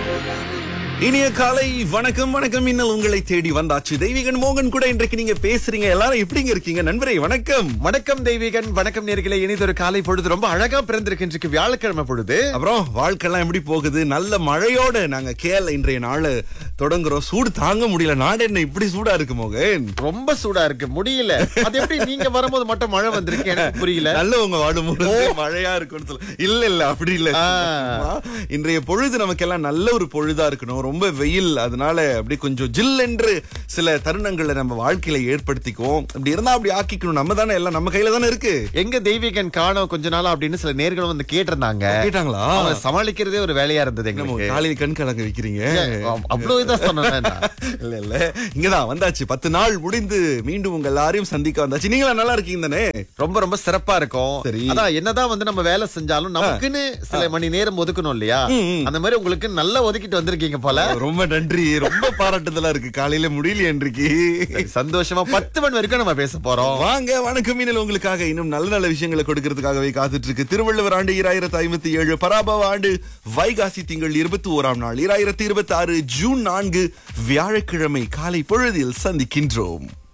இனிய காலை வணக்கம் வணக்கம் இன்னல் உங்களை தேடி வந்தாச்சு தெய்வீகன் மோகன் கூட இன்றைக்கு நீங்க பேசுறீங்க எல்லாரும் எப்படிங்க இருக்கீங்க நண்பரே வணக்கம் வணக்கம் தெய்வீகன் வணக்கம் நேர்களே இனிதொரு காலை பொழுது ரொம்ப அழகா பிறந்திருக்கு இன்றைக்கு வியாழக்கிழமை பொழுது அப்புறம் வாழ்க்கைலாம் எப்படி போகுது நல்ல மழையோட நாங்க கேல இன்றைய நாள் தொடங்குறோம் சூடு தாங்க முடியல நாடு என்ன இப்படி சூடா இருக்கு மோகன் ரொம்ப சூடா இருக்கு முடியல அது எப்படி நீங்க வரும்போது மட்டும் மழை வந்திருக்கு எனக்கு புரியல நல்லவங்க வாடும்போது மழையா இருக்கும்னு சொல்ல இல்ல இல்ல அப்படி இல்ல ஆ. இன்றைய பொழுது நமக்கெல்லாம் நல்ல ஒரு பொழுதா இருக்கணும் ரொம்ப வெயில் அதனால அப்படி கொஞ்சம் ஜில் என்று சில தருணங்களை நம்ம வாழ்க்கையில ஏற்படுத்திக்குவோம் அப்படி இருந்தா அப்படி ஆக்கிக்கணும் நம்ம தானே எல்லாம் நம்ம கையில தானே இருக்கு எங்க தெய்வீகன் காணோம் கொஞ்ச நாளா அப்படின்னு சில நேர்களும் வந்து கேட்டிருந்தாங்க கேட்டாங்களா அவங்களை சமாளிக்கிறதே ஒரு வேலையா இருந்தது நம்ம எங்களுக்கு காலையில கண் கலங்க வைக்கிறீங்க அவ்வளவு இதான் சொன்னேன் இல்ல இல்ல இங்கதான் வந்தாச்சு பத்து நாள் முடிந்து மீண்டும் உங்க எல்லாரையும் சந்திக்க வந்தாச்சு நீங்களா நல்லா இருக்கீங்க தானே ரொம்ப ரொம்ப சிறப்பா இருக்கும் சரி. அதான் என்னதான் வந்து நம்ம வேலை செஞ்சாலும் நமக்குன்னு சில மணி நேரம் ஒதுக்கணும் இல்லையா அந்த மாதிரி உங்களுக்கு நல்லா ஒதுக்கிட்டு வந்திருக்கீங்க போல ரொம்ப நன்றி ரொம்ப பாராட்டுதலா இருக்கு காலையில முடியல இன்றைக்கு சந்தோஷமா பத்து மணி வரைக்கும் நம்ம பேச போறோம் வாங்க வணக்கம் மீனல் உங்களுக்காக இன்னும் நல்ல நல்ல விஷயங்களை கொடுக்கறதுக்காகவே காத்துட்டு இருக்கு திருவள்ளுவர் ஆண்டு இராயிரத்தி ஐம்பத்தி ஏழு பராபவ ஆண்டு வைகாசி திங்கள் இருபத்தி ஓராம் நாள் இராயிரத்தி இருபத்தி ஆறு ஜூன் நான்கு வியாழக்கிழமை காலை பொழுதில் சந்திக்கின்றோம்